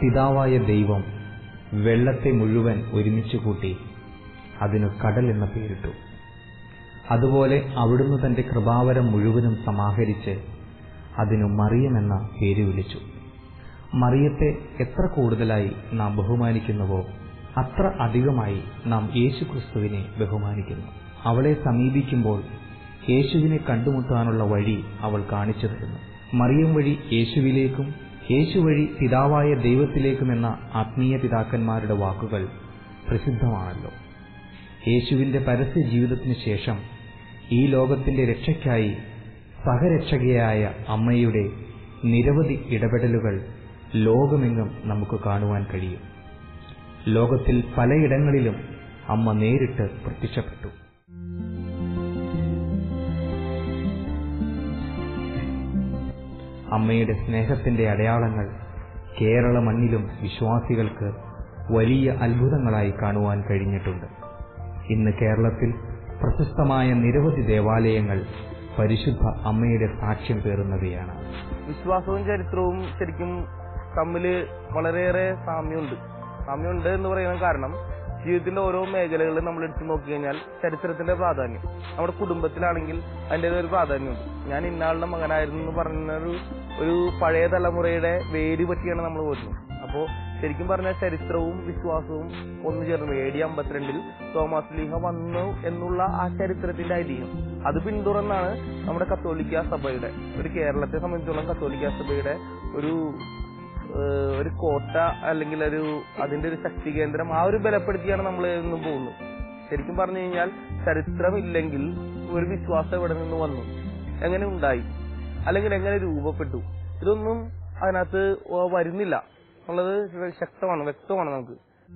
പിതാവായ ദൈവം വെള്ളത്തെ മുഴുവൻ ഒരുമിച്ച് കൂട്ടി അതിനു കടൽ എന്ന പേരിട്ടു അതുപോലെ അവിടുന്ന് തന്റെ കൃപാവരം മുഴുവനും സമാഹരിച്ച് അതിനു മറിയം എന്ന പേര് വിളിച്ചു മറിയത്തെ എത്ര കൂടുതലായി നാം ബഹുമാനിക്കുന്നുവോ അത്ര അധികമായി നാം യേശുക്രിസ്തുവിനെ ബഹുമാനിക്കുന്നു അവളെ സമീപിക്കുമ്പോൾ യേശുവിനെ കണ്ടുമുട്ടാനുള്ള വഴി അവൾ കാണിച്ചു തരുന്നു മറിയം വഴി യേശുവിലേക്കും യേശു വഴി പിതാവായ ദൈവത്തിലേക്കുമെന്ന ആത്മീയ പിതാക്കന്മാരുടെ വാക്കുകൾ പ്രസിദ്ധമാണല്ലോ യേശുവിന്റെ പരസ്യ ജീവിതത്തിനു ശേഷം ഈ ലോകത്തിന്റെ രക്ഷയ്ക്കായി സഹരക്ഷകയായ അമ്മയുടെ നിരവധി ഇടപെടലുകൾ ലോകമെങ്ങും നമുക്ക് കാണുവാൻ കഴിയും ലോകത്തിൽ പലയിടങ്ങളിലും അമ്മ നേരിട്ട് പ്രത്യക്ഷപ്പെട്ടു അമ്മയുടെ സ്നേഹത്തിന്റെ അടയാളങ്ങൾ കേരള മണ്ണിലും വിശ്വാസികൾക്ക് വലിയ അത്ഭുതങ്ങളായി കാണുവാൻ കഴിഞ്ഞിട്ടുണ്ട് ഇന്ന് കേരളത്തിൽ പ്രശസ്തമായ നിരവധി ദേവാലയങ്ങൾ പരിശുദ്ധ അമ്മയുടെ സാക്ഷ്യം പേറുന്നവയാണ് വിശ്വാസവും ചരിത്രവും ശരിക്കും തമ്മിൽ വളരെയേറെ സാമ്യമുണ്ട് സാമ്യമുണ്ട് എന്ന് പറയാൻ കാരണം ജീവിതത്തിന്റെ ഓരോ മേഖലകളിൽ നമ്മൾ എടുത്തു നോക്കിക്കഴിഞ്ഞാൽ ചരിത്രത്തിന്റെ പ്രാധാന്യം നമ്മുടെ കുടുംബത്തിലാണെങ്കിൽ അതിൻ്റെ ഒരു പ്രാധാന്യമുണ്ട് ഞാൻ ഇന്നാളുടെ മകനായിരുന്നു എന്ന് പറഞ്ഞ ഒരു ഒരു പഴയ തലമുറയുടെ വേര് പറ്റിയാണ് നമ്മൾ പോരുന്നത് അപ്പോൾ ശരിക്കും പറഞ്ഞാൽ ചരിത്രവും വിശ്വാസവും ഒന്നു ചേർന്ന് എ ഡി അമ്പത്തിരണ്ടിൽ തോമസ് ലീഹ വന്നു എന്നുള്ള ആ ചരിത്രത്തിന്റെ ഐതിഹ്യം അത് പിന്തുടർന്നാണ് നമ്മുടെ കത്തോലിക്ക സഭയുടെ ഒരു കേരളത്തെ സംബന്ധിച്ചോളം കത്തോലിക്ക സഭയുടെ ഒരു ഏഹ് ഒരു കോട്ട അല്ലെങ്കിൽ ഒരു അതിന്റെ ഒരു ശക്തി കേന്ദ്രം ആ ഒരു ബലപ്പെടുത്തിയാണ് നമ്മൾ ഇന്നും പോകുന്നത് ശരിക്കും പറഞ്ഞു കഴിഞ്ഞാൽ ചരിത്രമില്ലെങ്കിൽ ഒരു വിശ്വാസം എവിടെ നിന്ന് വന്നു എങ്ങനെ ഉണ്ടായി അല്ലെങ്കിൽ എങ്ങനെ രൂപപ്പെട്ടു ഇതൊന്നും അതിനകത്ത് ഓ- വരുന്നില്ല എന്നുള്ളത് ശക്തമാണ് വ്യക്തമാണ് നമുക്ക്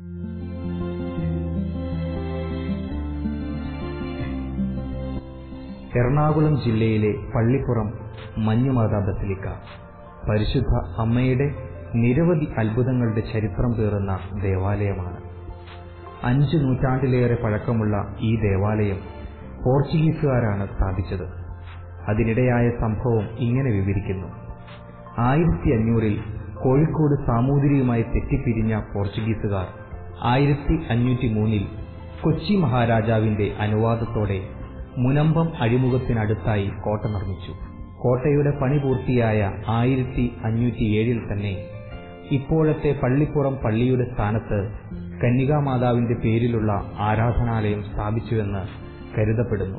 എറണാകുളം ജില്ലയിലെ പള്ളിപ്പുറം മഞ്ഞുമാതാ ബസിലിക്ക പരിശുദ്ധ അമ്മയുടെ നിരവധി അത്ഭുതങ്ങളുടെ ചരിത്രം പേറുന്ന ദേവാലയമാണ് അഞ്ച് നൂറ്റാണ്ടിലേറെ പഴക്കമുള്ള ഈ ദേവാലയം പോർച്ചുഗീസുകാരാണ് സ്ഥാപിച്ചത് അതിനിടയായ സംഭവം ഇങ്ങനെ വിവരിക്കുന്നു ആയിരത്തി അഞ്ഞൂറിൽ കോഴിക്കോട് സാമൂതിരിയുമായി തെറ്റിപ്പിരിഞ്ഞ പോർച്ചുഗീസുകാർ ആയിരത്തി അഞ്ഞൂറ്റി മൂന്നിൽ കൊച്ചി മഹാരാജാവിന്റെ അനുവാദത്തോടെ മുനമ്പം അഴിമുഖത്തിനടുത്തായി കോട്ട നിർമ്മിച്ചു കോട്ടയുടെ പണി പൂർത്തിയായ ആയിരത്തി അഞ്ഞൂറ്റിയേഴിൽ തന്നെ ഇപ്പോഴത്തെ പള്ളിപ്പുറം പള്ളിയുടെ സ്ഥാനത്ത് കന്യകാമാതാവിന്റെ പേരിലുള്ള ആരാധനാലയം സ്ഥാപിച്ചുവെന്ന് കരുതപ്പെടുന്നു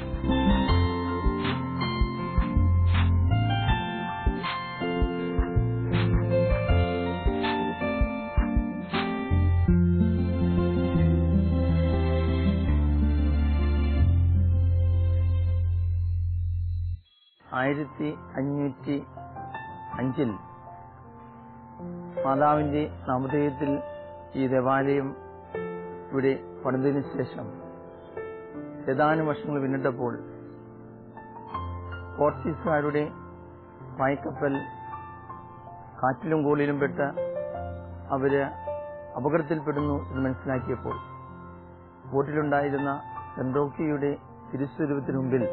ആയിരത്തി അഞ്ഞൂറ്റി അഞ്ചിൽ മാതാവിന്റെ നാമധേയത്തിൽ ഈ ദേവാലയം ഇവിടെ പണിതതിനു ശേഷം ഏതാനും വർഷങ്ങൾ പിന്നിട്ടപ്പോൾ പോർച്ചുഗീസുകാരുടെ പായ്ക്കപ്പൽ കാറ്റിലും കോളിലും പെട്ട് അവര് അപകടത്തിൽപ്പെടുന്നു എന്ന് മനസ്സിലാക്കിയപ്പോൾ ബോട്ടിലുണ്ടായിരുന്ന സെൻറോക്കിയുടെ തിരുസ്വരൂപത്തിനു മുമ്പിൽ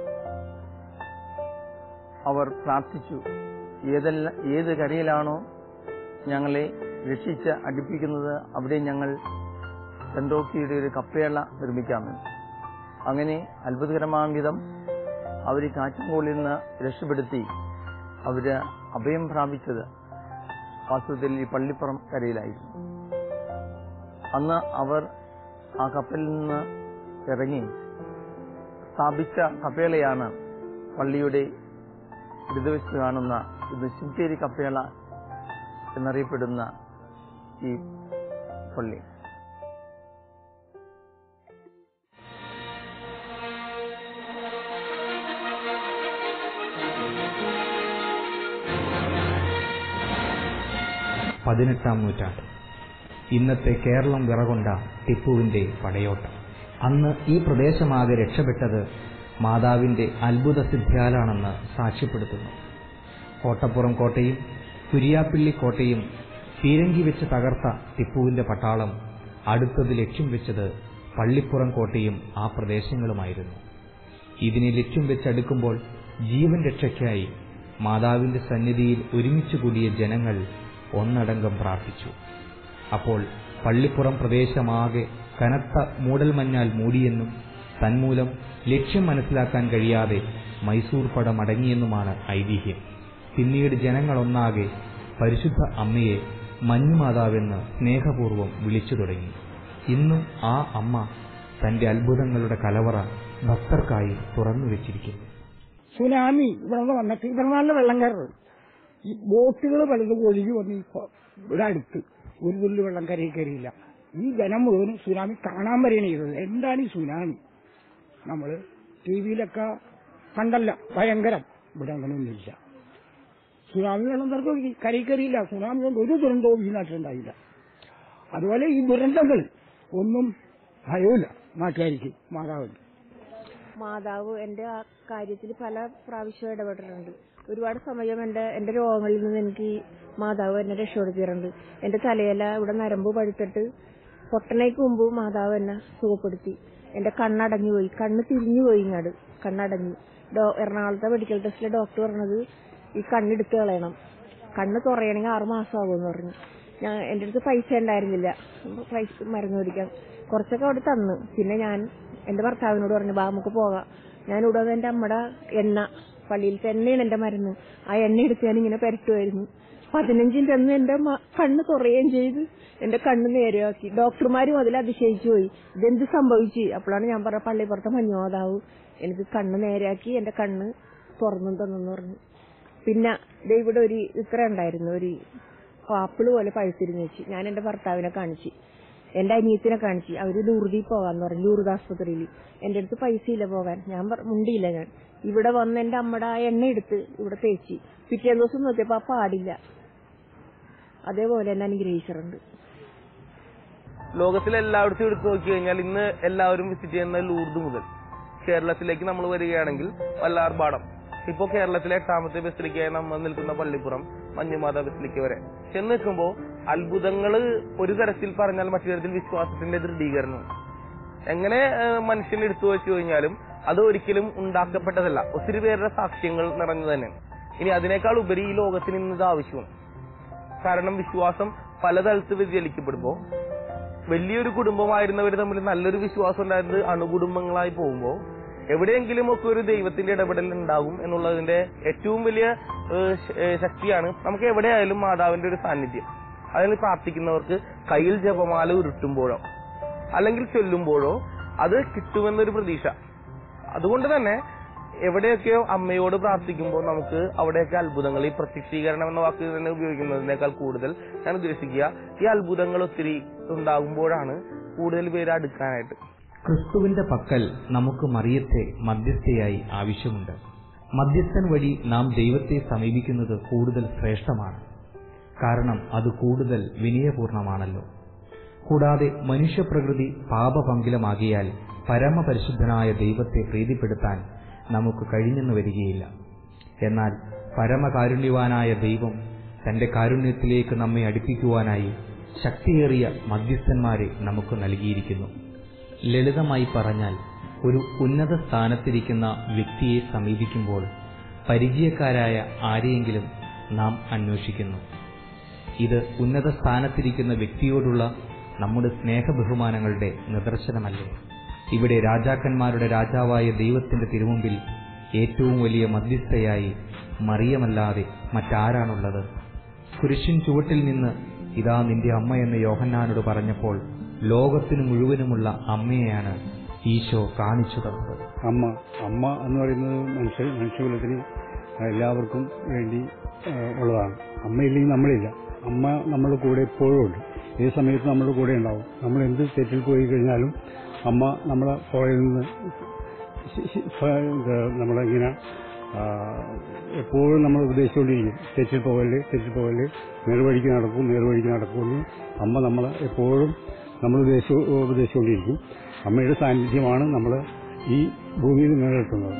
അവർ പ്രാർത്ഥിച്ചു ഏതല്ല ഏത് കരയിലാണോ ഞങ്ങളെ രക്ഷിച്ച് അടുപ്പിക്കുന്നത് അവിടെ ഞങ്ങൾ സെൻറോക്കിയുടെ ഒരു കപ്പേള നിർമ്മിക്കാമെന്ന് അങ്ങനെ അത്ഭുതകരമായ വിധം അവർ കാറ്റുംകോളിൽ നിന്ന് രക്ഷപ്പെടുത്തി അവര് അഭയം പ്രാപിച്ചത് വാസ്തവത്തിൽ ഈ പള്ളിപ്പുറം കരയിലായിരുന്നു അന്ന് അവർ ആ കപ്പലിൽ നിന്ന് ഇറങ്ങി സ്ഥാപിച്ച കപ്പേളയാണ് പള്ളിയുടെ ഇടതുവശത്ത് കാണുന്ന ഇത് ശിംതേരി കപ്പേള എന്നറിയപ്പെടുന്ന ഈ പള്ളി പതിനെട്ടാം നൂറ്റാണ്ട് ഇന്നത്തെ കേരളം വിറകൊണ്ട ടിപ്പുവിന്റെ പടയോട്ടം അന്ന് ഈ പ്രദേശമാകെ രക്ഷപ്പെട്ടത് മാതാവിന്റെ അത്ഭുത സിദ്ധ്യാലാണെന്ന് സാക്ഷ്യപ്പെടുത്തുന്നു കോട്ടപ്പുറം കോട്ടയും കുരിയാപ്പിള്ളി കോട്ടയും പീരങ്കി വെച്ച് തകർത്ത ടിപ്പുവിന്റെ പട്ടാളം അടുത്തത് ലക്ഷ്യം വെച്ചത് പള്ളിപ്പുറം കോട്ടയും ആ പ്രദേശങ്ങളുമായിരുന്നു ഇതിനെ ലക്ഷ്യം വെച്ചടുക്കുമ്പോൾ ജീവൻ രക്ഷയ്ക്കായി മാതാവിന്റെ സന്നിധിയിൽ ഒരുമിച്ച് കൂടിയ ജനങ്ങൾ ഒന്നടങ്കം പ്രാർത്ഥിച്ചു അപ്പോൾ പള്ളിപ്പുറം പ്രദേശമാകെ കനത്ത മൂടൽമഞ്ഞാൽ മൂടിയെന്നും തന്മൂലം ലക്ഷ്യം മനസ്സിലാക്കാൻ കഴിയാതെ മൈസൂർ പട മടങ്ങിയെന്നുമാണ് ഐതിഹ്യം പിന്നീട് ജനങ്ങളൊന്നാകെ പരിശുദ്ധ അമ്മയെ മഞ്ഞുമാതാവെന്ന് സ്നേഹപൂർവ്വം വിളിച്ചു തുടങ്ങി ഇന്നും ആ അമ്മ തന്റെ അത്ഭുതങ്ങളുടെ കലവറ ഭക്തർക്കായി തുറന്നു വെച്ചിരിക്കുന്നു സുനാമി ഇവിടെ വന്നിട്ട് ഇവിടെ നല്ല വെള്ളം കയറുന്നത് ഈ ബോട്ടുകൾ പലതും ഒഴുകി വന്ന് ഈ കൊ- ഇവിടെ അടുത്ത് ഒരു തുള്ളി വെള്ളം കരയിൽ കയറിയില്ല ഈ ജനം മുഴുവനും സുനാമി കാണാൻ വരെയാണ് ചെയ്തത് എന്താണ് ഈ സുനാമി നമ്മള് ടി വിയിലൊക്കെ കണ്ടല്ല ഭയങ്കരം ഇവിടെ അങ്ങനെയൊന്നുമില്ല സുനാമി വെള്ളം തിറക്കി ഒഴുകി കരയിൽ കയറിയില്ല സുനാമി കൊണ്ട് ഒരു ദുരന്തവും ഈ നാട്ടിലുണ്ടായില്ല അതുപോലെ ഈ ദുരന്തങ്ങൾ ഒന്നും ഭയവുമില്ല നാട്ടുകാർക്ക് മാതാവുണ്ട് മാതാവ് എന്റെ ആ കാര്യത്തിൽ പല പ്രാവശ്യം ഇടപെട്ടിട്ടുണ്ട് ഒരുപാട് സമയം എന്റെ എന്റെ രോഗങ്ങളിൽ നിന്ന് എനിക്ക് ഈ മാതാവ് എന്നെ രക്ഷപ്പെടുത്തിയിട്ടുണ്ട് എന്റെ തലയില ഇവിടെ നരമ്പ് പഴുത്തിട്ട് പൊട്ടനേക്ക് മുമ്പ് മാതാവ് എന്നെ സുഖപ്പെടുത്തി എന്റെ കണ്ണടഞ്ഞു പോയി കണ്ണ് തിരിഞ്ഞു പോയി ഇങ്ങോട്ട് കണ്ണടഞ്ഞു ഡോ എറണാകുളത്തെ മെഡിക്കൽ ടെസ്റ്റിലെ ഡോക്ടർ പറഞ്ഞത് ഈ കണ്ണെടുത്ത് കളയണം കണ്ണ് തുറയണമെങ്കിൽ ആറ് മാസമാകുമെന്ന് പറഞ്ഞു ഞാൻ എന്റെ അടുത്ത് പൈസ ഉണ്ടായിരുന്നില്ല പൈസ മരുന്ന് മേടിക്കാൻ കുറച്ചൊക്കെ അവിടെ തന്നു പിന്നെ ഞാൻ എന്റെ ഭർത്താവിനോട് പറഞ്ഞു ബാ നമുക്ക് പോകാം ഞാൻ ഇവിടെ വന്ന് എന്റെ അമ്മയുടെ എണ്ണ പള്ളിയിലത്തെ എണ്ണയാണ് എന്റെ മരുന്ന് ആ എണ്ണ എടുത്ത് ഞാൻ ഇങ്ങനെ പെരട്ടുമായിരുന്നു പതിനഞ്ചിന്റെ അന്ന് എന്റെ മ- കണ്ണ് കുറയുകയും ചെയ്ത് എന്റെ കണ്ണ് നേരെയാക്കി ഡോക്ടർമാരും അതിൽ അതിശയിച്ചു പോയി ഇതെന്ത് സംഭവിച്ചു അപ്പോഴാണ് ഞാൻ പറഞ്ഞ പള്ളിപ്പുറത്തെ മഞ്ഞോതാവ് എനിക്ക് കണ്ണ് നേരെയാക്കി എന്റെ കണ്ണ് തുറന്നു തന്നെന്ന് പറഞ്ഞു പിന്നെ ദേ ഇവിടെ ഒരു ഇത്ര ഉണ്ടായിരുന്നു ഒരു ആപ്പിള് പോലെ പഴുത്തിരുന്ന് വെച്ച് ഞാൻ എന്റെ ഭർത്താവിനെ കാണിച്ചു എന്റെ അനിയത്തിനെ കാണിച്ചു അവര് ലൂർദി പോകാന്ന് പറഞ്ഞു ലൂർദ് ആസ്പത്രിയിൽ എന്റെ അടുത്ത് പൈസ ഇല്ല പോകാൻ ഞാൻ പറ- മുണ്ടിയില്ല ഞാൻ ഇവിടെ വന്ന് എന്റെ അമ്മയുടെ ആ എണ്ണ എടുത്ത് ഇവിടെ തേച്ച് പിറ്റേ ദിവസം നോക്കിയപ്പോ ആ പാടില്ല അതേപോലെ എന്നെ അനുഗ്രഹിച്ചിട്ടുണ്ട് ലോകത്തിലെ എല്ലായിടത്തും എടുത്തു നോക്കി കഴിഞ്ഞാൽ ഇന്ന് എല്ലാവരും വിസിറ്റ് ചെയ്യുന്ന ലൂർദ് മുതൽ കേരളത്തിലേക്ക് നമ്മൾ വരികയാണെങ്കിൽ വല്ലാർപാടം ഇപ്പോ കേരളത്തിലെ എട്ടാമത്തെ ബസിലിക്കായി നമ്മൾ നിൽക്കുന്ന പള്ളിപ്പുറം മഞ്ഞുമാത ബസിലിക്ക വരെ ചെന്ന് നിൽക്കുമ്പോൾ അത്ഭുതങ്ങൾ ഒരു തരത്തിൽ പറഞ്ഞാൽ മറ്റു തരത്തിൽ വിശ്വാസത്തിന്റെ ദൃഢീകരണം എങ്ങനെ ഏഹ്, മനുഷ്യൻ എടുത്തു വെച്ചു കഴിഞ്ഞാലും അത് ഒരിക്കലും ഉണ്ടാക്കപ്പെട്ടതല്ല ഒത്തിരി പേരുടെ സാക്ഷ്യങ്ങൾ നിറഞ്ഞു തന്നെ ഇനി അതിനേക്കാൾ ഉപരി ഈ ലോകത്തിന് ഇന്ന് ഇത് ആവശ്യമാണ് കാരണം വിശ്വാസം പലതലത്ത് വ്യതിചലിക്കപ്പെടുമ്പോ വലിയൊരു കുടുംബമായിരുന്നവർ തമ്മിൽ നല്ലൊരു വിശ്വാസം ഉണ്ടായിരുന്നത് അണുകുടുംബങ്ങളായി പോകുമ്പോൾ എവിടെയെങ്കിലും ഒക്കെ ഒരു ദൈവത്തിന്റെ ഇടപെടൽ ഉണ്ടാകും എന്നുള്ളതിന്റെ ഏറ്റവും വലിയ ഏഹ്, ശ- ഏഹ്, ശക്തിയാണ് നമുക്ക് എവിടെയായാലും മാതാവിന്റെ ഒരു സാന്നിധ്യം അതിൽ പ്രാർത്ഥിക്കുന്നവർക്ക് കയ്യിൽ ജപമാല ഉരുട്ടുമ്പോഴോ അല്ലെങ്കിൽ ചൊല്ലുമ്പോഴോ അത് കിട്ടുമെന്നൊരു പ്രതീക്ഷ അതുകൊണ്ട് തന്നെ എവിടെയൊക്കെയോ അമ്മയോട് പ്രാർത്ഥിക്കുമ്പോൾ നമുക്ക് അവിടെയൊക്കെ അത്ഭുതങ്ങൾ ഈ പ്രത്യക്ഷീകരണം എന്ന വാക്ക് തന്നെ ഉപയോഗിക്കുന്നതിനേക്കാൾ കൂടുതൽ ഞാൻ ഉദ്ദേശിക്കുക ഈ അത്ഭുതങ്ങൾ ഒത്തിരി ഉണ്ടാകുമ്പോഴാണ് കൂടുതൽ പേര് അടുക്കാനായിട്ട് ക്രിസ്തുവിന്റെ പക്കൽ നമുക്ക് മറിയത്തെ മധ്യസ്ഥയായി ആവശ്യമുണ്ട് മധ്യസ്ഥൻ വഴി നാം ദൈവത്തെ സമീപിക്കുന്നത് കൂടുതൽ ശ്രേഷ്ഠമാണ് കാരണം അത് കൂടുതൽ വിനയപൂർണമാണല്ലോ കൂടാതെ മനുഷ്യപ്രകൃതി പാപപങ്കിലമാകിയാൽ പരമപരിശുദ്ധനായ ദൈവത്തെ പ്രീതിപ്പെടുത്താൻ നമുക്ക് കഴിഞ്ഞെന്ന് വരികയില്ല എന്നാൽ പരമകാരുണ്യവാനായ ദൈവം തന്റെ കാരുണ്യത്തിലേക്ക് നമ്മെ അടുപ്പിക്കുവാനായി ശക്തിയേറിയ മധ്യസ്ഥന്മാരെ നമുക്ക് നൽകിയിരിക്കുന്നു ലളിതമായി പറഞ്ഞാൽ ഒരു ഉന്നത സ്ഥാനത്തിരിക്കുന്ന വ്യക്തിയെ സമീപിക്കുമ്പോൾ പരിചയക്കാരായ ആരെയെങ്കിലും നാം അന്വേഷിക്കുന്നു ഇത് ഉന്നത സ്ഥാനത്തിരിക്കുന്ന വ്യക്തിയോടുള്ള നമ്മുടെ സ്നേഹബഹുമാനങ്ങളുടെ നിദർശനമല്ലേ ഇവിടെ രാജാക്കന്മാരുടെ രാജാവായ ദൈവത്തിന്റെ തിരുമുമ്പിൽ ഏറ്റവും വലിയ മധ്യസ്ഥയായി മറിയമല്ലാതെ മറ്റാരാണുള്ളത് കുരിശിൻ ചുവട്ടിൽ നിന്ന് ഇതാ നിന്റെ അമ്മ എന്ന് യോഹന്നാനോട് പറഞ്ഞപ്പോൾ ലോകത്തിനു മുഴുവനുമുള്ള അമ്മയെയാണ് ഈശോ കാണിച്ചു തന്നത് അമ്മ അമ്മ എന്ന് പറയുന്നത് മനുഷ്യ മനുഷ്യകുലത്തിന് എല്ലാവർക്കും വേണ്ടി ആ, ഉള്ളതാണ് അമ്മയില്ലെങ്കിൽ നമ്മളില്ല അമ്മ നമ്മുടെ കൂടെ എപ്പോഴും ഉണ്ട് ഏത് സമയത്ത് നമ്മുടെ കൂടെ ഉണ്ടാവും നമ്മൾ എന്ത് തെറ്റിൽ പോയി കഴിഞ്ഞാലും അമ്മ നമ്മളെ പുറകിൽ നിന്ന് ശി- ശി- ഫ- ഇത് നമ്മളെ ഇങ്ങനെ ആ, എപ്പോഴും നമ്മൾ ഉപദേശിച്ചുകൊണ്ടിരിക്കും തെറ്റിൽ പോകല് തെറ്റിൽ പോകല് നേർവഴിക്ക് നടക്കും നേർവഴിക്ക് നടക്കുമെന്ന് അമ്മ നമ്മളെ എപ്പോഴും നമ്മൾ ഉപദേശിച്ചു ഉപദേശിച്ചുകൊണ്ടിരിക്കും അമ്മയുടെ സാന്നിധ്യമാണ് നമ്മൾ ഈ ഭൂമിയിൽ നിലനിർത്തുന്നത്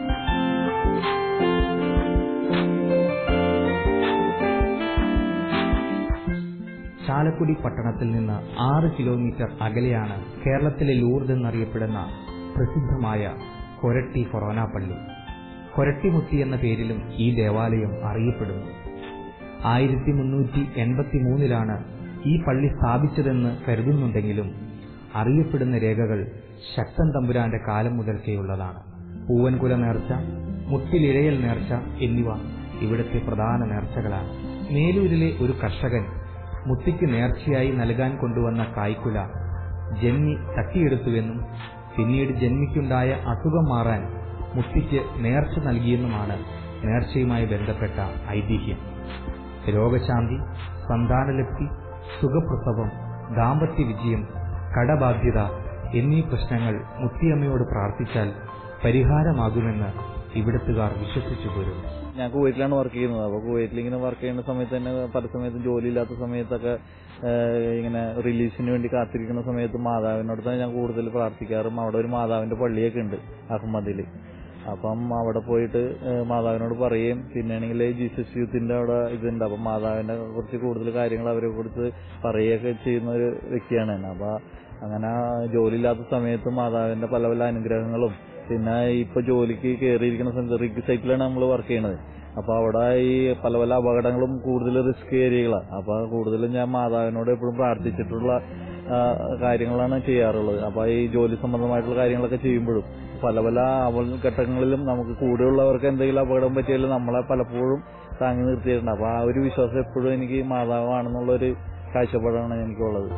ചാലക്കുടി പട്ടണത്തിൽ നിന്ന് ആറ് കിലോമീറ്റർ അകലെയാണ് കേരളത്തിലെ ലൂർദ് എന്നറിയപ്പെടുന്ന പ്രസിദ്ധമായ കൊരട്ടി ഫൊറോന പള്ളി കൊരട്ടിമുത്തി എന്ന പേരിലും ഈ ദേവാലയം അറിയപ്പെടുന്നു ആയിരത്തി മുന്നൂറ്റി എൺപത്തി മൂന്നിലാണ് ഈ പള്ളി സ്ഥാപിച്ചതെന്ന് കരുതുന്നുണ്ടെങ്കിലും അറിയപ്പെടുന്ന രേഖകൾ ശക്തൻ തമ്പുരാന്റെ കാലം മുതൽക്കേയുള്ളതാണ് പൂവൻകുല നേർച്ച മുട്ടിലിഴയൽ നേർച്ച എന്നിവ ഇവിടുത്തെ പ്രധാന നേർച്ചകളാണ് മേലൂരിലെ ഒരു കർഷകൻ മുത്തിക്ക് നേർച്ചയായി നൽകാൻ കൊണ്ടുവന്ന കായ്ക്കുല ജന്മി തട്ടിയെടുത്തുവെന്നും പിന്നീട് ജന്മിക്കുണ്ടായ അസുഖം മാറാൻ മുത്തിക്ക് നേർച്ച നൽകിയെന്നുമാണ് നേർച്ചയുമായി ബന്ധപ്പെട്ട ഐതിഹ്യം രോഗശാന്തി സന്താനലബ്ധി സുഖപ്രസവം ദാമ്പത്യ വിജയം കടബാധ്യത എന്നീ പ്രശ്നങ്ങൾ മുത്തിയമ്മയോട് പ്രാർത്ഥിച്ചാൽ പരിഹാരമാകുമെന്ന് ഇവിടത്തുകാർ വിശ്വസിച്ചു പോരുന്നു ഞാൻ കുവൈറ്റിലാണ് വർക്ക് ചെയ്യുന്നത് അപ്പോൾ കുവൈറ്റിൽ ഇങ്ങനെ വർക്ക് ചെയ്യുന്ന സമയത്ത് തന്നെ പല സമയത്തും ജോലി ഇല്ലാത്ത സമയത്തൊക്കെ ഏഹ്, ഇങ്ങനെ റിലീസിന് വേണ്ടി കാത്തിരിക്കുന്ന സമയത്ത് മാതാവിനോട് തന്നെ ഞാൻ കൂടുതൽ പ്രാർത്ഥിക്കാറും അവിടെ ഒരു മാതാവിന്റെ പള്ളിയൊക്കെ ഉണ്ട് അഹമ്മദിൽ അപ്പം അവിടെ പോയിട്ട് ഏഹ്, മാതാവിനോട് പറയുകയും പിന്നെയാണെങ്കിൽ ജീസസ് യൂത്തിന്റെ അവിടെ ഇതുണ്ട് അപ്പം മാതാവിനെ കുറിച്ച് കൂടുതൽ കാര്യങ്ങൾ അവരെ കുറിച്ച് പറയുകയൊക്കെ ചെയ്യുന്ന ഒരു വ്യക്തിയാണ് ഞാൻ അപ്പൊ അങ്ങനെ ജോലിയില്ലാത്ത സമയത്ത് മാതാവിന്റെ പല പല അനുഗ്രഹങ്ങളും പിന്നെ ഇപ്പൊ ജോലിക്ക് കയറിയിരിക്കുന്ന സമയത്ത് റിഗ് സൈറ്റിലാണ് നമ്മൾ വർക്ക് ചെയ്യണത് അപ്പൊ അവിടെ ഈ പല പല അപകടങ്ങളും കൂടുതൽ റിസ്ക് ഏരിയകളാണ് അപ്പൊ കൂടുതലും ഞാൻ മാതാവിനോട് എപ്പോഴും പ്രാർത്ഥിച്ചിട്ടുള്ള ആ, കാര്യങ്ങളാണ് ചെയ്യാറുള്ളത് അപ്പൊ ഈ ജോലി സംബന്ധമായിട്ടുള്ള കാര്യങ്ങളൊക്കെ ചെയ്യുമ്പോഴും പല പല ഘട്ടങ്ങളിലും നമുക്ക് കൂടെയുള്ളവർക്ക് എന്തെങ്കിലും അപകടം പറ്റിയാലും നമ്മളെ പലപ്പോഴും താങ്ങി നിർത്തിയിട്ടുണ്ട് അപ്പൊ ആ ഒരു വിശ്വാസം എപ്പോഴും എനിക്ക് മാതാവാണെന്നുള്ള ഒരു കാഴ്ചപ്പാടാണ് എനിക്കുള്ളത്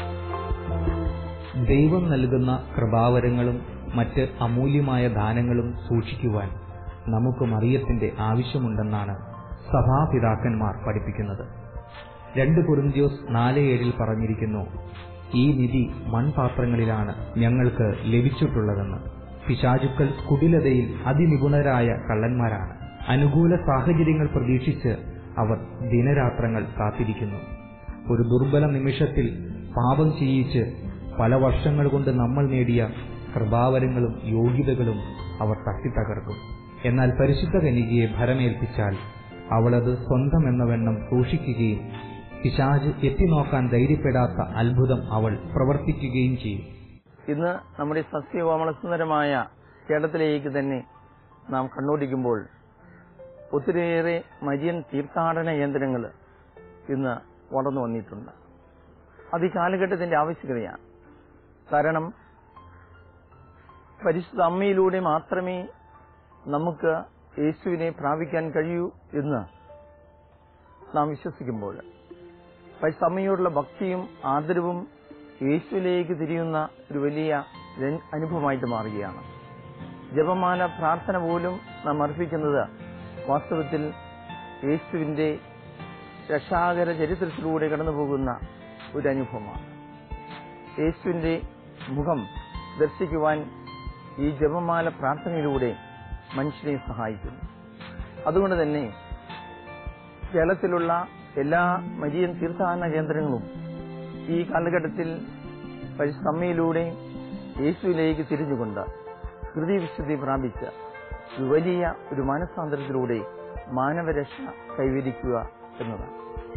ദൈവം നൽകുന്ന കൃപാവരങ്ങളും മറ്റ് അമൂല്യമായ ദാനങ്ങളും സൂക്ഷിക്കുവാൻ നമുക്ക് മറിയത്തിന്റെ ആവശ്യമുണ്ടെന്നാണ് സഭാപിതാക്കന്മാർ പഠിപ്പിക്കുന്നത് രണ്ട് കുറിന്ത്യോസ് നാല് ഏഴിൽ പറഞ്ഞിരിക്കുന്നു ഈ നിധി മൺപാത്രങ്ങളിലാണ് ഞങ്ങൾക്ക് ലഭിച്ചിട്ടുള്ളതെന്ന് പിശാചുക്കൾ കുടിലതയിൽ അതിനിപുണരായ കള്ളന്മാരാണ് അനുകൂല സാഹചര്യങ്ങൾ പ്രതീക്ഷിച്ച് അവർ ദിനരാത്രങ്ങൾ കാത്തിരിക്കുന്നു ഒരു ദുർബല നിമിഷത്തിൽ പാപം ചെയ്യിച്ച് പല വർഷങ്ങൾ കൊണ്ട് നമ്മൾ നേടിയ കൃപാവരങ്ങളും യോഗ്യതകളും അവർ തട്ടിത്തകർക്കും എന്നാൽ പരിശുദ്ധ കനികയെ ഭരമേൽപ്പിച്ചാൽ അവളത് സ്വന്തം എന്ന വണ്ണം സൂക്ഷിക്കുകയും പിശാജ് എത്തിനോക്കാൻ ധൈര്യപ്പെടാത്ത അത്ഭുതം അവൾ പ്രവർത്തിക്കുകയും ചെയ്യും ഇന്ന് നമ്മുടെ സസ്യകോമളസുന്ദരമായ കേരളത്തിലേക്ക് തന്നെ നാം കണ്ണോടിക്കുമ്പോൾ ഒത്തിരിയേറെ മരിയൻ തീർത്ഥാടന കേന്ദ്രങ്ങൾ ഇന്ന് വളർന്നു വന്നിട്ടുണ്ട് അത് ഈ കാലഘട്ടത്തിന്റെ ആവശ്യകതയാണ് കാരണം പരിശുദ്ധ അമ്മയിലൂടെ മാത്രമേ നമുക്ക് യേശുവിനെ പ്രാപിക്കാൻ കഴിയൂ എന്ന് നാം വിശ്വസിക്കുമ്പോൾ പരിശുദ്ധ അമ്മയോടുള്ള ഭക്തിയും ആദരവും യേശുവിലേക്ക് തിരിയുന്ന ഒരു വലിയ രൻ- അനുഭവമായിട്ട് മാറുകയാണ് ജപമാല പ്രാർത്ഥന പോലും നാം അർപ്പിക്കുന്നത് വാസ്തവത്തിൽ യേശുവിന്റെ രക്ഷാകര ചരിത്രത്തിലൂടെ കടന്നുപോകുന്ന ഒരു അനുഭവമാണ് യേശുവിന്റെ മുഖം ദർശിക്കുവാൻ ഈ ജപമാല പ്രാർത്ഥനയിലൂടെ മനുഷ്യനെ സഹായിക്കുന്നു അതുകൊണ്ട് തന്നെ കേരളത്തിലുള്ള എല്ലാ മരിയൻ തീർത്ഥാടന കേന്ദ്രങ്ങളും ഈ കാലഘട്ടത്തിൽ പരിസമ്മയിലൂടെ യേശുവിലേക്ക് തിരിഞ്ഞുകൊണ്ട് ഹൃദയവിശുദ്ധി പ്രാപിച്ച ഒരു വലിയ ഒരു മാനസാന്തരത്തിലൂടെ മാനവരക്ഷ കൈവരിക്കുക എന്നതാണ്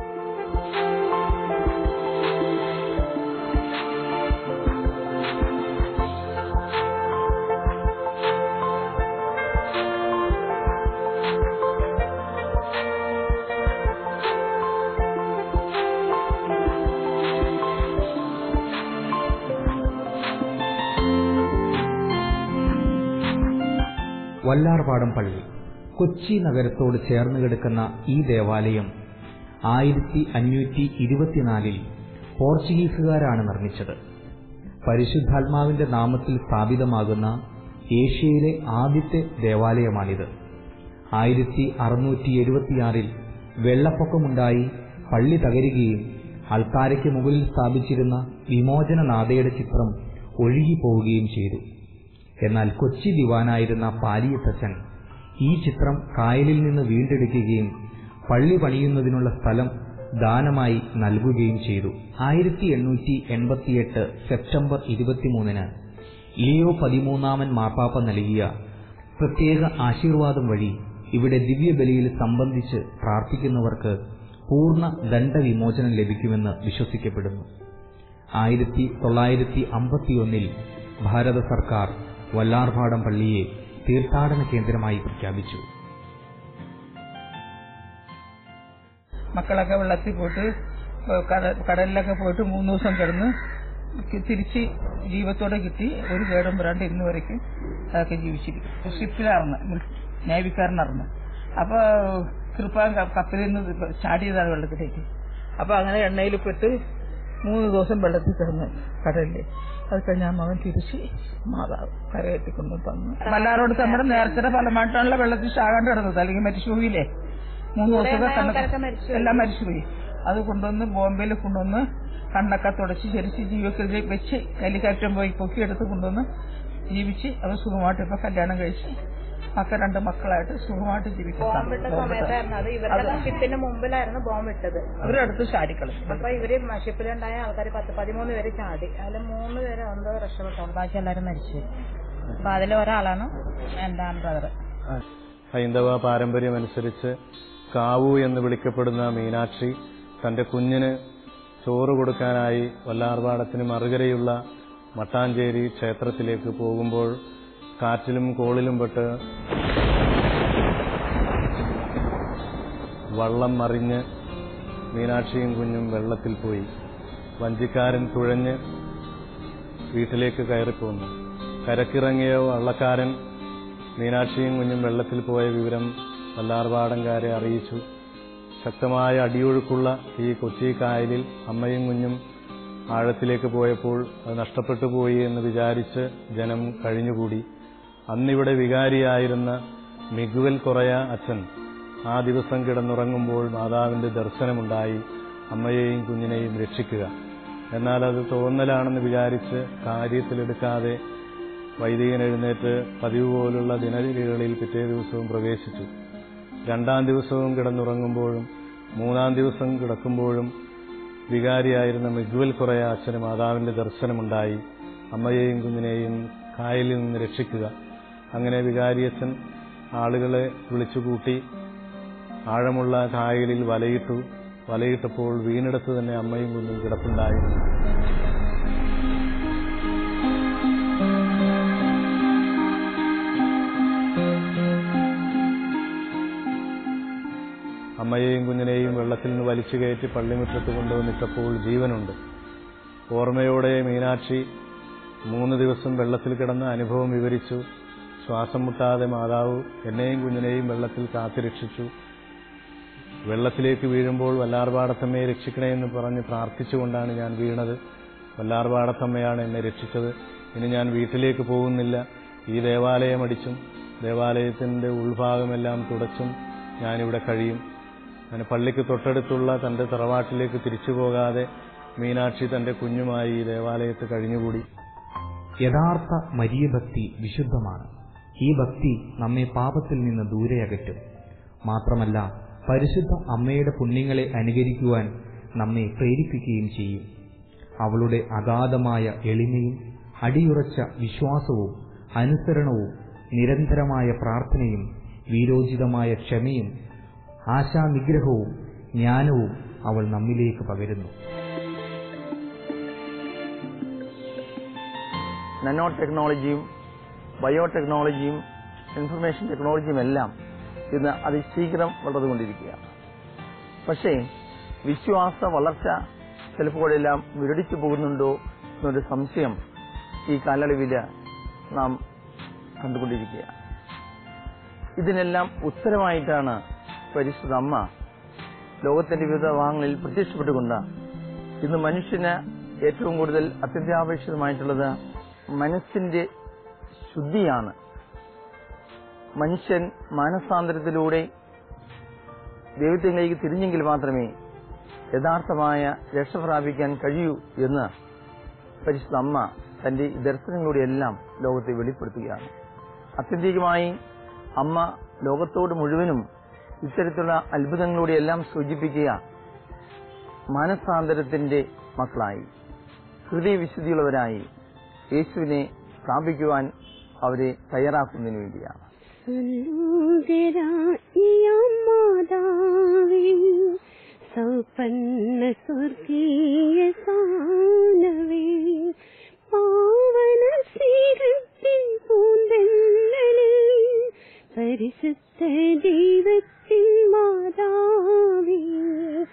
വല്ലാർപാടം പള്ളി കൊച്ചി നഗരത്തോട് ചേർന്ന് കിടക്കുന്ന ഈ ദേവാലയം ആയിരത്തി അഞ്ഞൂറ്റി ഇരുപത്തിനാലിൽ പോർച്ചുഗീസുകാരാണ് നിർമ്മിച്ചത് പരിശുദ്ധാത്മാവിന്റെ നാമത്തിൽ സ്ഥാപിതമാകുന്ന ഏഷ്യയിലെ ആദ്യത്തെ ദേവാലയമാണിത് ആയിരത്തി അറുന്നൂറ്റി എഴുപത്തിയാറിൽ വെള്ളപ്പൊക്കമുണ്ടായി പള്ളി തകരുകയും അൾത്താരയ്ക്ക് മുകളിൽ സ്ഥാപിച്ചിരുന്ന വിമോചനനാഥയുടെ ചിത്രം ഒഴുകിപ്പോവുകയും ചെയ്തു എന്നാൽ കൊച്ചി ദിവാനായിരുന്ന പാലിയത്തച്ഛൻ ഈ ചിത്രം കായലിൽ നിന്ന് വീണ്ടെടുക്കുകയും പള്ളി പണിയുന്നതിനുള്ള സ്ഥലം ദാനമായി നൽകുകയും ചെയ്തു ആയിരത്തി എണ്ണൂറ്റി എൺപത്തിയെട്ട് സെപ്റ്റംബർ ഇരുപത്തിമൂന്നിന് ലിയോ പതിമൂന്നാമൻ മാർപ്പാപ്പ നൽകിയ പ്രത്യേക ആശീർവാദം വഴി ഇവിടെ ദിവ്യബലിയിൽ സംബന്ധിച്ച് പ്രാർത്ഥിക്കുന്നവർക്ക് പൂർണ്ണ ദണ്ഡവിമോചനം ലഭിക്കുമെന്ന് വിശ്വസിക്കപ്പെടുന്നു ആയിരത്തി തൊള്ളായിരത്തി അമ്പത്തിയൊന്നിൽ ഭാരത സർക്കാർ വല്ലാർപാടം പള്ളിയെ തീർത്ഥാടന കേന്ദ്രമായി പ്രഖ്യാപിച്ചു മക്കളൊക്കെ വെള്ളത്തിൽ പോയിട്ട് ഏഹ് കട- കടലിലൊക്കെ പോയിട്ട് മൂന്ന് ദിവസം കിടന്ന് കി- തിരിച്ച് ജീവത്തോടെ കിട്ടി ഒരു കേടും വരാണ്ട് ഇന്ന് വരയ്ക്കും അതൊക്കെ ജീവിച്ചിരിക്കും ഷിപ്പിലാർന്ന് നേവിക്കാരനറിഞ്ഞു അപ്പൊ കൃപാൻ കപ്പലിൽ നിന്ന് ചാടിയതാണ് വെള്ളത്തിലേക്ക് അപ്പൊ അങ്ങനെ എണ്ണയിൽ പെട്ട് മൂന്ന് ദിവസം വെള്ളത്തിൽ കിടന്ന് കടലില് അത് കഴിഞ്ഞ ആ മകൻ തിരിച്ച് മാതാവ് കരകെട്ടിക്കൊണ്ട് തന്നു മല്ലാരോട് നമ്മുടെ നേരത്തെ ഫലമായിട്ടാണല്ലോ വെള്ളത്തിൽ ചാകാണ്ട് കിടന്നത് അല്ലെങ്കിൽ മരിച്ചുപോയില്ലേ മൂന്ന് ദിവസമൊക്കെ കണ്ണൊക്കെ എല്ലാം മരിച്ചുപോയി അത് കൊണ്ടുവന്ന് ബോംബെയിൽ കൊണ്ടുവന്ന് കണ്ണൊക്കെ തുടച്ച് ചരിച്ച് ജീവിതത്തിൽ വെച്ച് കലിക്കറ്റം പോയി പൊക്കിയെടുത്ത് കൊണ്ടുവന്ന് ജീവിച്ച് അവർ സുഖമായിട്ട് ഇപ്പൊ കല്യാണം കഴിച്ച് മക്കൾ രണ്ട് മക്കളായിട്ട് സുഖമായിട്ട് ബോംബിട്ട സമയത്തായിരുന്നു അത് ഇവരുടെ ഷിപ്പിന് മുമ്പിലായിരുന്നു ബോംബ് ഇട്ടത് ഇവരടുത്ത് ചാടിക്കളഞ്ഞു അപ്പൊ ഇവര് ഷിപ്പിലുണ്ടായ ആൾക്കാർ പത്ത് പതിമൂന്ന് പേര് ചാടി അതിൽ മൂന്ന് പേര് എന്തോ രക്ഷപ്പെട്ടോളൂ ബാക്കി എല്ലാവരും മരിച്ചു അപ്പൊ അതിൽ ഒരാളാണ് എന്റെ ബ്രദർ ഹൈന്ദവ പാരമ്പര്യമനുസരിച്ച് കാവു എന്ന് വിളിക്കപ്പെടുന്ന മീനാക്ഷി തന്റെ കുഞ്ഞിന് ചോറ് കൊടുക്കാനായി വല്ലാർപാടത്തിന് മറുകരയുള്ള മട്ടാഞ്ചേരി ക്ഷേത്രത്തിലേക്ക് പോകുമ്പോൾ കാറ്റിലും കോളിലും പെട്ട് വള്ളം മറിഞ്ഞ് മീനാക്ഷിയും കുഞ്ഞും വെള്ളത്തിൽ പോയി വഞ്ചിക്കാരൻ തുഴഞ്ഞ് വീട്ടിലേക്ക് കയറിപ്പോന്നു കരക്കിറങ്ങിയ വള്ളക്കാരൻ മീനാക്ഷിയും കുഞ്ഞും വെള്ളത്തിൽ പോയ വിവരം വല്ലാർപാടംകാരെ അറിയിച്ചു ശക്തമായ അടിയൊഴുക്കുള്ള ഈ കൊച്ചി കായലിൽ അമ്മയും കുഞ്ഞും ആഴത്തിലേക്ക് പോയപ്പോൾ അത് നഷ്ടപ്പെട്ടു പോയി എന്ന് വിചാരിച്ച് ജനം കഴിഞ്ഞുകൂടി അന്നിവിടെ വികാരിയായിരുന്ന മിഗുവൽ കുറയ അച്ഛൻ ആ ദിവസം കിടന്നുറങ്ങുമ്പോൾ മാതാവിന്റെ ദർശനമുണ്ടായി അമ്മയെയും കുഞ്ഞിനെയും രക്ഷിക്കുക എന്നാൽ അത് തോന്നലാണെന്ന് വിചാരിച്ച് കാര്യത്തിലെടുക്കാതെ വൈദികൻ എഴുന്നേറ്റ് പതിവ് പോലുള്ള ദിനചര്യകളിൽ പിറ്റേ ദിവസവും പ്രവേശിച്ചു രണ്ടാം ദിവസവും കിടന്നുറങ്ങുമ്പോഴും മൂന്നാം ദിവസം കിടക്കുമ്പോഴും വികാരിയായിരുന്ന മിഗ്വൽ കുറയ അച്ഛന് മാതാവിന്റെ ദർശനമുണ്ടായി അമ്മയെയും കുഞ്ഞിനെയും കായലിൽ നിന്ന് രക്ഷിക്കുക അങ്ങനെ വികാരിയച്ഛൻ ആളുകളെ വിളിച്ചുകൂട്ടി ആഴമുള്ള കായലിൽ വലയിട്ടു വലയിട്ടപ്പോൾ വീണിടത്ത് തന്നെ അമ്മയും കുഞ്ഞും കിടപ്പുണ്ടായിരുന്നു അമ്മയെയും കുഞ്ഞിനെയും വെള്ളത്തിൽ നിന്ന് വലിച്ചു കയറ്റി പള്ളിമുറ്റത്ത് കൊണ്ടുവന്നിട്ടപ്പോൾ ജീവനുണ്ട് ഓർമ്മയോടെ മീനാക്ഷി മൂന്ന് ദിവസം വെള്ളത്തിൽ കിടന്ന അനുഭവം വിവരിച്ചു ശ്വാസം മുട്ടാതെ മാതാവ് എന്നെയും കുഞ്ഞിനെയും വെള്ളത്തിൽ കാത്തുരക്ഷിച്ചു വെള്ളത്തിലേക്ക് വീഴുമ്പോൾ വല്ലാർപാടത്തമ്മയെ രക്ഷിക്കണമെന്ന് പറഞ്ഞ് പ്രാർത്ഥിച്ചുകൊണ്ടാണ് ഞാൻ വീണത് വല്ലാർപാടത്തമ്മയാണ് എന്നെ രക്ഷിച്ചത് ഇനി ഞാൻ വീട്ടിലേക്ക് പോകുന്നില്ല ഈ ദേവാലയം അടിച്ചും ദേവാലയത്തിന്റെ ഉൾഭാഗമെല്ലാം തുടച്ചും ഞാനിവിടെ കഴിയും അങ്ങനെ പള്ളിക്ക് തൊട്ടടുത്തുള്ള തന്റെ തറവാട്ടിലേക്ക് തിരിച്ചു പോകാതെ മീനാക്ഷി തന്റെ കുഞ്ഞുമായി ഈ ദേവാലയത്ത് കഴിഞ്ഞുകൂടി യഥാർത്ഥ മരിയ ഭക്തി വിശുദ്ധമാണ് ഈ ഭക്തി നമ്മെ പാപത്തിൽ നിന്ന് ദൂരെ അകറ്റും മാത്രമല്ല പരിശുദ്ധ അമ്മയുടെ പുണ്യങ്ങളെ അനുകരിക്കുവാൻ നമ്മെ പ്രേരിപ്പിക്കുകയും ചെയ്യും അവളുടെ അഗാധമായ എളിമയും അടിയുറച്ച വിശ്വാസവും അനുസരണവും നിരന്തരമായ പ്രാർത്ഥനയും വീരോചിതമായ ക്ഷമയും ആശാനിഗ്രഹവും ജ്ഞാനവും അവൾ നമ്മിലേക്ക് പകരുന്നു നാനോ ടെക്നോളജിയും ബയോടെക്നോളജിയും ഇൻഫർമേഷൻ ടെക്നോളജിയും എല്ലാം ഇന്ന് അതിശീഘ്രം വളർന്നുകൊണ്ടിരിക്കുകയാണ് പക്ഷേ വിശ്വാസ വളർച്ച ചിലപ്പോഴെല്ലാം മുരടിച്ചു പോകുന്നുണ്ടോ എന്നൊരു സംശയം ഈ കാലയളവിൽ നാം കണ്ടുകൊണ്ടിരിക്കുകയാണ് ഇതിനെല്ലാം ഉത്തരമായിട്ടാണ് പരിശുദ്ധ അമ്മ ലോകത്തിന്റെ വിവിധ ഭാഗങ്ങളിൽ പ്രത്യക്ഷപ്പെട്ടുകൊണ്ട് ഇന്ന് മനുഷ്യന് ഏറ്റവും കൂടുതൽ അത്യന്താപേക്ഷിതമായിട്ടുള്ളത് മനസ്സിന്റെ ശുദ്ധിയാണ് മനുഷ്യൻ മാനസാന്തരത്തിലൂടെ ദൈവത്തിലേക്ക് തിരിഞ്ഞെങ്കിൽ മാത്രമേ യഥാർത്ഥമായ രക്ഷ പ്രാപിക്കാൻ കഴിയൂ എന്ന് പരിശുദ്ധ അമ്മ തന്റെ ഈ ദർശനങ്ങളിലൂടെയെല്ലാം ലോകത്തെ വെളിപ്പെടുത്തുകയാണ് അത്യന്തികമായി അമ്മ ലോകത്തോട് മുഴുവനും ഇത്തരത്തിലുള്ള അത്ഭുതങ്ങളിലൂടെയെല്ലാം സൂചിപ്പിക്കുക മാനസാന്തരത്തിന്റെ മക്കളായി ഹൃദയവിശുദ്ധിയുള്ളവരായി യേശുവിനെ പ്രാപിക്കുവാൻ അവരെ തയ്യാറാക്കുന്നതിന് വേണ്ടിയാണ് സുന്ദരാജ്ഞിയമ്മാതാവേ സൗപന്ന സ്വർഗീയ സാനവേ പാവന സ്നേഹത്തിൻ പൂന്തന്നലേ പരിശുദ്ധ ദൈവത്തിൻ മാതാവേ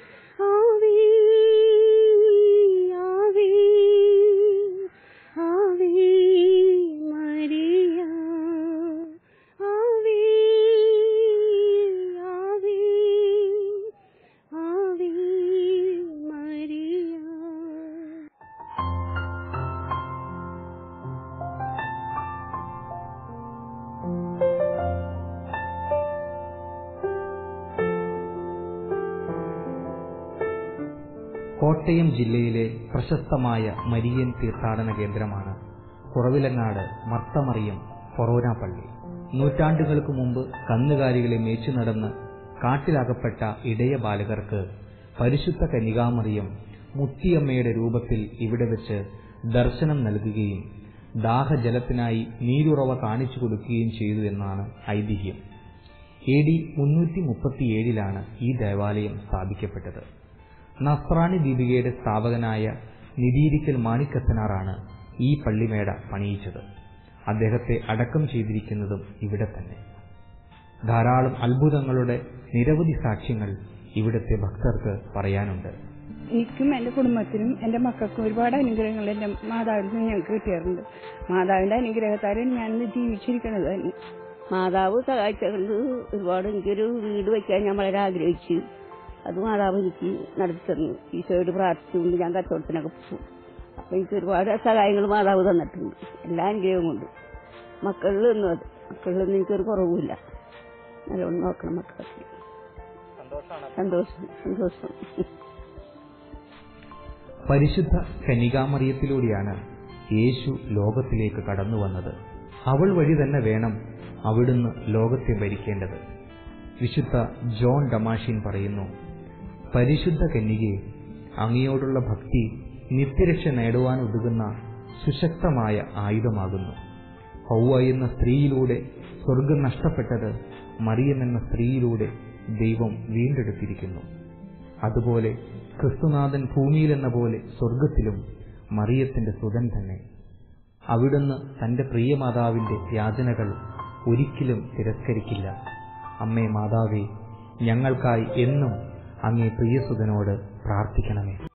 കോട്ടയം ജില്ലയിലെ പ്രശസ്തമായ മരിയൻ തീർത്ഥാടന കേന്ദ്രമാണ് കുറവിലങ്ങാട് മർത്തമറിയം ഫൊറോന പള്ളി നൂറ്റാണ്ടുകൾക്ക് മുമ്പ് കന്നുകാലികളെ മേച്ചു നടന്ന് കാട്ടിലകപ്പെട്ട ഇടയ ബാലകർക്ക് പരിശുദ്ധ കന്യകാമറിയം മുത്തിയമ്മയുടെ രൂപത്തിൽ ഇവിടെ വെച്ച് ദർശനം നൽകുകയും ദാഹജലത്തിനായി നീരുറവ കാണിച്ചു കൊടുക്കുകയും ചെയ്തു എന്നാണ് ഐതിഹ്യം എ ഡി മുന്നൂറ്റി മുപ്പത്തിയേഴിലാണ് ഈ ദേവാലയം സ്ഥാപിക്കപ്പെട്ടത് നസ്രാണി ദീപികയുടെ സ്ഥാപകനായ നിരീരിക്കൽ മാണിക്കത്തനാറാണ് ഈ പള്ളിമേട പണിയിച്ചത് അദ്ദേഹത്തെ അടക്കം ചെയ്തിരിക്കുന്നതും ഇവിടെ തന്നെ ധാരാളം അത്ഭുതങ്ങളുടെ നിരവധി സാക്ഷ്യങ്ങൾ ഇവിടുത്തെ ഭക്തർക്ക് പറയാനുണ്ട് എനിക്കും എന്റെ കുടുംബത്തിനും എന്റെ മക്കൾക്കും ഒരുപാട് അനുഗ്രഹങ്ങൾ എന്റെ മാതാവിൽ നിന്ന് ഞങ്ങൾക്ക് കിട്ടിയിട്ടുണ്ട് മാതാവിന്റെ അനുഗ്രഹത്താലാണ് ഞാനിന്ന് ജീവിച്ചിരിക്കുന്നത് തന്നെ മാതാവ് സഹായിച്ചുകൊണ്ട് ഒരുപാട് എനിക്കൊരു വീട് വയ്ക്കാൻ ഞാൻ വളരെ ആഗ്രഹിച്ചു അത് മാതാവ് എനിക്ക് നടത്തി തന്നു ഈശോയോട് പ്രാർത്ഥിച്ചുകൊണ്ട് ഞാൻ കച്ചവടത്തിനൊക്കെ പോകും അപ്പൊ എനിക്ക് ഒരുപാട് സഹായങ്ങൾ മാതാവ് തന്നിട്ടുണ്ട് എല്ലാ അനുഗ്രഹവും കൊണ്ട് മക്കളിലൊന്നും അത് മക്കളിലൊന്നും എനിക്കൊരു കുറവുമില്ല നല്ലോണം നോക്കണം മക്കളൊക്കെ സന്തോഷം സന്തോഷം പരിശുദ്ധ കനികാമറിയത്തിലൂടെയാണ് യേശു ലോകത്തിലേക്ക് കടന്നു വന്നത് അവൾ വഴി തന്നെ വേണം അവിടുന്ന് ലോകത്തെ ഭരിക്കേണ്ടത് വിശുദ്ധ ജോൺ ഡമാഷിൻ പറയുന്നു പരിശുദ്ധ കന്യകയെ അങ്ങയോടുള്ള ഭക്തി നിത്യരക്ഷ നേടുവാൻ ഒതുങ്ങുന്ന സുശക്തമായ ആയുധമാകുന്നു ഹൗവ എന്ന സ്ത്രീയിലൂടെ സ്വർഗം നഷ്ടപ്പെട്ടത് മറിയം എന്ന സ്ത്രീയിലൂടെ ദൈവം വീണ്ടെടുത്തിരിക്കുന്നു അതുപോലെ ക്രിസ്തുനാഥൻ ഭൂമിയിലെന്ന പോലെ സ്വർഗത്തിലും മറിയത്തിന്റെ സുതൻ തന്നെ അവിടുന്ന് തന്റെ പ്രിയമാതാവിന്റെ യാചനകൾ ഒരിക്കലും തിരസ്കരിക്കില്ല അമ്മേ മാതാവേ ഞങ്ങൾക്കായി എന്നും അങ്ങേ പ്രിയസുതനോട് പ്രാർത്ഥിക്കണമേ